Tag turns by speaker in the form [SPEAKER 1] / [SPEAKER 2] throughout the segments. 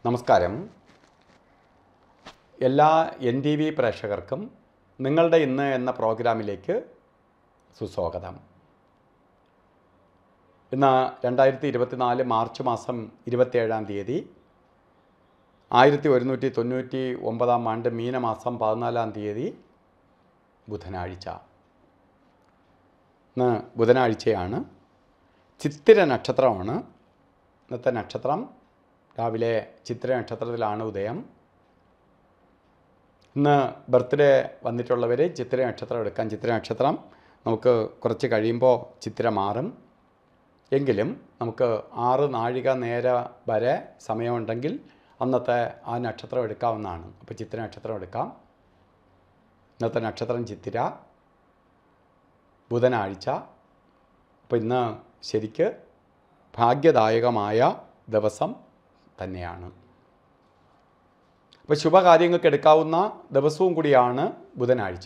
[SPEAKER 1] നമസ്കാരം എല്ലാ N T V പ്രേക്ഷകർക്കും നിങ്ങളുടെ ഇന്ന് എന്ന പ്രോഗ്രാമിലേക്ക് സുസ്വാഗതം ഇന്ന് രണ്ടായിരത്തി ഇരുപത്തിനാല് മാർച്ച് മാസം ഇരുപത്തിയേഴാം തീയതി ആയിരത്തി ഒരുന്നൂറ്റി തൊണ്ണൂറ്റി ഒമ്പതാം ആണ്ട് മീനമാസം പതിനാലാം തീയതി ബുധനാഴ്ച ഇന്ന് ബുധനാഴ്ചയാണ് ചിത്തിര നക്ഷത്രമാണ് ഇന്നത്തെ നക്ഷത്രം രാവിലെ ചിത്ര നക്ഷത്രത്തിലാണ് ഉദയം ഇന്ന് ബർത്ത്ഡേ വന്നിട്ടുള്ളവർ ചിത്ര നക്ഷത്രം എടുക്കാം ചിത്ര നക്ഷത്രം നമുക്ക് കുറച്ച് കഴിയുമ്പോൾ ചിത്ര മാറും എങ്കിലും നമുക്ക് ആറ് നാഴിക നേര വരെ സമയമുണ്ടെങ്കിൽ അന്നത്തെ ആ നക്ഷത്രം എടുക്കാവുന്നതാണ് അപ്പോൾ ചിത്ര നക്ഷത്രം എടുക്കാം ഇന്നത്തെ നക്ഷത്രം ചിത്തിര ബുധനാഴ്ച അപ്പോൾ ഇന്ന് ശരിക്ക് ഭാഗ്യദായകമായ ദിവസം തന്നെയാണ് അപ്പോൾ ശുഭകാര്യങ്ങൾക്ക് എടുക്കാവുന്ന ദിവസവും കൂടിയാണ് ബുധനാഴ്ച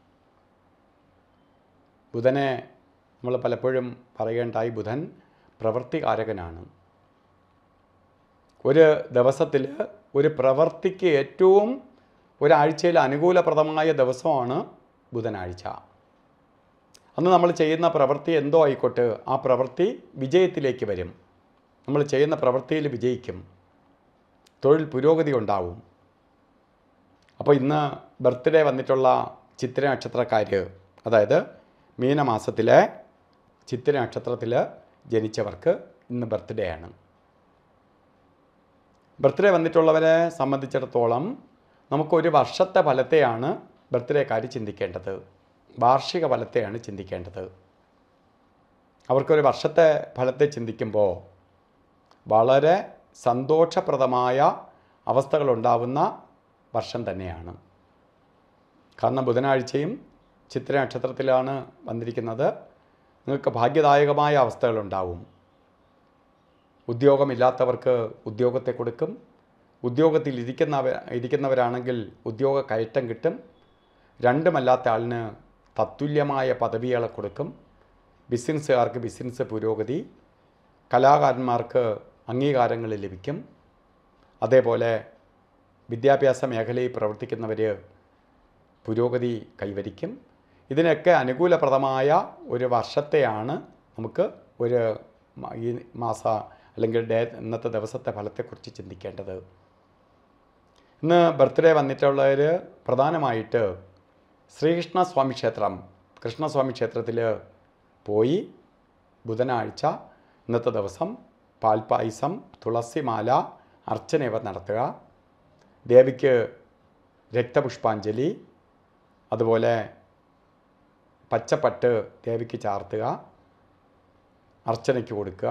[SPEAKER 1] ബുധനെ നമ്മൾ പലപ്പോഴും പറയേണ്ടായി ബുധൻ പ്രവൃത്തികാരകനാണ് ഒരു ദിവസത്തിൽ ഒരു പ്രവൃത്തിക്ക് ഏറ്റവും ഒരാഴ്ചയിൽ അനുകൂലപ്രദമായ ദിവസമാണ് ബുധനാഴ്ച അന്ന് നമ്മൾ ചെയ്യുന്ന പ്രവൃത്തി എന്തോ ആയിക്കോട്ടെ ആ പ്രവൃത്തി വിജയത്തിലേക്ക് വരും നമ്മൾ ചെയ്യുന്ന പ്രവൃത്തിയിൽ വിജയിക്കും തൊഴിൽ പുരോഗതി ഉണ്ടാവും അപ്പോൾ ഇന്ന് ബർത്ത്ഡേ വന്നിട്ടുള്ള ചിത്ര നക്ഷത്രക്കാർ അതായത് മീനമാസത്തിലെ ചിത്ര നക്ഷത്രത്തിൽ ജനിച്ചവർക്ക് ഇന്ന് ബർത്ത്ഡേ ആണ് ബർത്ത്ഡേ വന്നിട്ടുള്ളവരെ സംബന്ധിച്ചിടത്തോളം നമുക്കൊരു വർഷത്തെ ഫലത്തെയാണ് ബർത്ത്ഡേക്കാർ ചിന്തിക്കേണ്ടത് വാർഷിക ഫലത്തെയാണ് ചിന്തിക്കേണ്ടത് അവർക്കൊരു വർഷത്തെ ഫലത്തെ ചിന്തിക്കുമ്പോൾ വളരെ സന്തോഷപ്രദമായ അവസ്ഥകളുണ്ടാവുന്ന വർഷം തന്നെയാണ് കാരണം ബുധനാഴ്ചയും ചിത്ര നക്ഷത്രത്തിലാണ് വന്നിരിക്കുന്നത് നിങ്ങൾക്ക് ഭാഗ്യദായകമായ അവസ്ഥകളുണ്ടാവും ഉദ്യോഗമില്ലാത്തവർക്ക് ഉദ്യോഗത്തെ കൊടുക്കും ഉദ്യോഗത്തിൽ ഇരിക്കുന്നവ ഇരിക്കുന്നവരാണെങ്കിൽ ഉദ്യോഗ കയറ്റം കിട്ടും രണ്ടുമല്ലാത്ത ആളിന് തത്തുല്യമായ പദവികളെ കൊടുക്കും ബിസിനസ്സുകാർക്ക് ബിസിനസ് പുരോഗതി കലാകാരന്മാർക്ക് അംഗീകാരങ്ങൾ ലഭിക്കും അതേപോലെ വിദ്യാഭ്യാസ മേഖലയിൽ പ്രവർത്തിക്കുന്നവർ പുരോഗതി കൈവരിക്കും ഇതിനൊക്കെ അനുകൂലപ്രദമായ ഒരു വർഷത്തെയാണ് നമുക്ക് ഒരു മ- ഈ മാസ അല്ലെങ്കിൽ ഡേ ഇന്നത്തെ ദിവസത്തെ ഫലത്തെക്കുറിച്ച് ചിന്തിക്കേണ്ടത് ഇന്ന് ബർത്ത്ഡേ വന്നിട്ടുള്ളവർ പ്രധാനമായിട്ട് ശ്രീകൃഷ്ണ സ്വാമി ക്ഷേത്രം കൃഷ്ണസ്വാമി ക്ഷേത്രത്തിൽ പോയി ബുധനാഴ്ച ഇന്നത്തെ ദിവസം പാൽപ്പായസം തുളസിമാല അർച്ചന ഇവ നടത്തുക ദേവിക്ക് രക്തപുഷ്പാഞ്ജലി അതുപോലെ പച്ചപ്പട്ട് ദേവിക്ക് ചാർത്തുക അർച്ചനയ്ക്ക് കൊടുക്കുക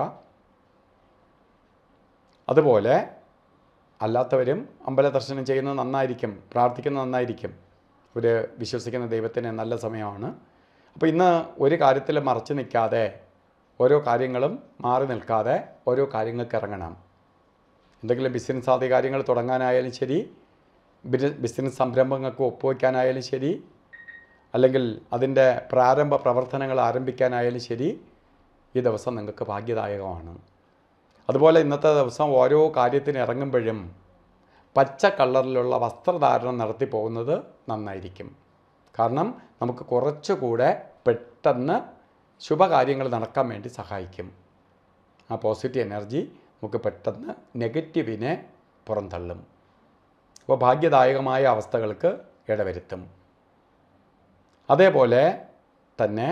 [SPEAKER 1] അതുപോലെ അല്ലാത്തവരും അമ്പല ദർശനം ചെയ്യുന്നത് നന്നായിരിക്കും പ്രാർത്ഥിക്കുന്നത് നന്നായിരിക്കും ഒരു വിശ്വസിക്കുന്ന ദൈവത്തിന് നല്ല സമയമാണ് അപ്പോൾ ഇന്ന് ഒരു കാര്യത്തിൽ മറച്ചു നിൽക്കാതെ ഓരോ കാര്യങ്ങളും മാറി നിൽക്കാതെ ഓരോ കാര്യങ്ങൾക്ക് ഇറങ്ങണം എന്തെങ്കിലും ബിസിനസ് ആദ്യ കാര്യങ്ങൾ തുടങ്ങാനായാലും ശരി ബിരി- ബിസിനസ് സംരംഭങ്ങൾക്ക് ഒപ്പുവയ്ക്കാനായാലും ശരി അല്ലെങ്കിൽ അതിൻ്റെ പ്രാരംഭ പ്രവർത്തനങ്ങൾ ആരംഭിക്കാനായാലും ശരി ഈ ദിവസം നിങ്ങൾക്ക് ഭാഗ്യദായകമാണ് അതുപോലെ ഇന്നത്തെ ദിവസം ഓരോ കാര്യത്തിന് ഇറങ്ങുമ്പോഴും പച്ച കളറിലുള്ള വസ്ത്രധാരണം നടത്തി പോകുന്നത് നന്നായിരിക്കും കാരണം നമുക്ക് കുറച്ചുകൂടെ പെട്ടെന്ന് ശുഭകാര്യങ്ങൾ നടക്കാൻ വേണ്ടി സഹായിക്കും ആ പോസിറ്റീവ് എനർജി നമുക്ക് പെട്ടെന്ന് നെഗറ്റീവിനെ പുറന്തള്ളും അപ്പോൾ ഭാഗ്യദായകമായ അവസ്ഥകൾക്ക് ഇടവരുത്തും അതേപോലെ തന്നെ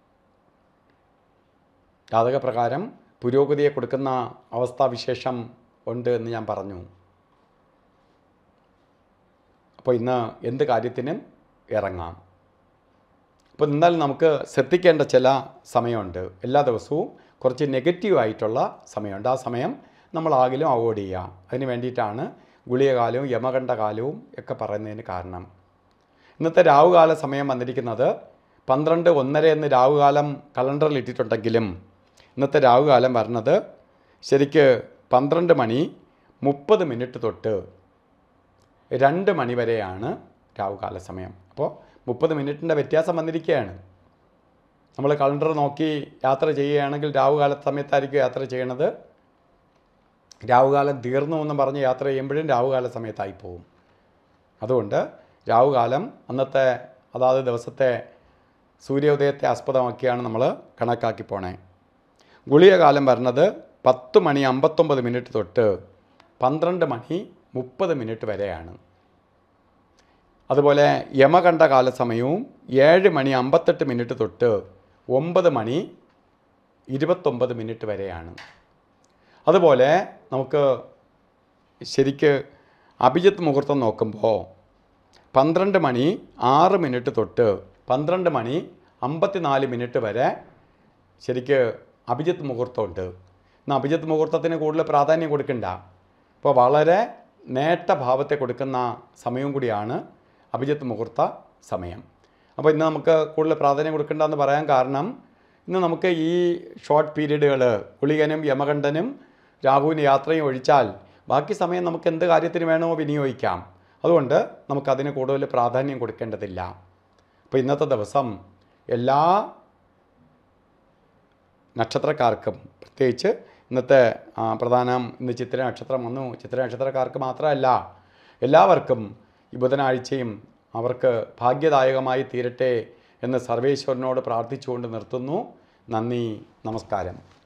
[SPEAKER 1] ജാതകപ്രകാരം പുരോഗതിയെ കൊടുക്കുന്ന അവസ്ഥാവിശേഷം ഉണ്ട് എന്ന് ഞാൻ പറഞ്ഞു അപ്പോൾ ഇന്ന് എന്ത് കാര്യത്തിനും ഇറങ്ങാം അപ്പോൾ എന്നാൽ നമുക്ക് ശ്രദ്ധിക്കേണ്ട ചില സമയമുണ്ട് എല്ലാ ദിവസവും കുറച്ച് നെഗറ്റീവ് ആയിട്ടുള്ള സമയമുണ്ട് ആ സമയം നമ്മൾ ആകിലും അവോയ്ഡ് ചെയ്യുക അതിന് വേണ്ടിയിട്ടാണ് ഗുളികകാലവും യമകണ്ഠകാലവും ഒക്കെ പറയുന്നതിന് കാരണം ഇന്നത്തെ രാവുകാല സമയം വന്നിരിക്കുന്നത് പന്ത്രണ്ട് ഒന്നര എന്ന് രാവുകാലം കലണ്ടറിൽ ഇട്ടിട്ടുണ്ടെങ്കിലും ഇന്നത്തെ രാവുകാലം വരുന്നത് ശരിക്ക് പന്ത്രണ്ട് മണി മുപ്പത് മിനിറ്റ് തൊട്ട് രണ്ട് മണി വരെയാണ് രാവുകാല സമയം അപ്പോൾ മുപ്പത് മിനിറ്റിൻ്റെ വ്യത്യാസം വന്നിരിക്കുകയാണ് നമ്മൾ കലണ്ടർ നോക്കി യാത്ര ചെയ്യുകയാണെങ്കിൽ രാവുകാല സമയത്തായിരിക്കും യാത്ര ചെയ്യണത് രാവുകാലം തീർന്നു എന്ന് പറഞ്ഞ് യാത്ര ചെയ്യുമ്പോഴും രാവുകാല സമയത്തായി പോകും അതുകൊണ്ട് രാവുകാലം അന്നത്തെ അതാത് ദിവസത്തെ സൂര്യോദയത്തെ ആസ്പദമാക്കിയാണ് നമ്മൾ കണക്കാക്കി പോണേ ഗുളിക കാലം വരുന്നത് പത്ത് മണി അമ്പത്തൊമ്പത് മിനിറ്റ് തൊട്ട് പന്ത്രണ്ട് മണി മുപ്പത് മിനിറ്റ് വരെയാണ് അതുപോലെ യമകണ്ഠ കാല സമയവും ഏഴ് മണി അമ്പത്തെട്ട് മിനിറ്റ് തൊട്ട് ഒമ്പത് മണി ഇരുപത്തൊമ്പത് മിനിറ്റ് വരെയാണ് അതുപോലെ നമുക്ക് ശരിക്ക് അഭിജിത്ത് മുഹൂർത്തം നോക്കുമ്പോൾ പന്ത്രണ്ട് മണി ആറ് മിനിറ്റ് തൊട്ട് പന്ത്രണ്ട് മണി അമ്പത്തിനാല് മിനിറ്റ് വരെ ശരിക്ക് അഭിജിത്ത് മുഹൂർത്തമുണ്ട് എന്നാൽ അഭിജിത്ത് മുഹൂർത്തത്തിന് കൂടുതൽ പ്രാധാന്യം കൊടുക്കണ്ട അപ്പോൾ വളരെ നേട്ട ഭാവത്തെ കൊടുക്കുന്ന സമയവും കൂടിയാണ് അഭിജിത്ത് മുഹൂർത്ത സമയം അപ്പോൾ ഇന്ന് നമുക്ക് കൂടുതൽ പ്രാധാന്യം കൊടുക്കേണ്ട എന്ന് പറയാൻ കാരണം ഇന്ന് നമുക്ക് ഈ ഷോർട്ട് പീരീഡുകൾ കുളികനും യമകണ്ഠനും രാഹുവിന് യാത്രയും ഒഴിച്ചാൽ ബാക്കി സമയം നമുക്ക് എന്ത് കാര്യത്തിന് വേണമോ വിനിയോഗിക്കാം അതുകൊണ്ട് നമുക്കതിന് കൂടുതൽ പ്രാധാന്യം കൊടുക്കേണ്ടതില്ല അപ്പോൾ ഇന്നത്തെ ദിവസം എല്ലാ നക്ഷത്രക്കാർക്കും പ്രത്യേകിച്ച് ഇന്നത്തെ ആ, പ്രധാനം ഇന്ന് ചിത്ര നക്ഷത്രം വന്നു ചിത്ര നക്ഷത്രക്കാർക്ക് മാത്രമല്ല എല്ലാവർക്കും ഈ ബുധനാഴ്ചയും അവർക്ക് ഭാഗ്യദായകമായി തീരട്ടെ എന്ന് സർവേശ്വരനോട് പ്രാർത്ഥിച്ചുകൊണ്ട് നിർത്തുന്നു നന്ദി നമസ്കാരം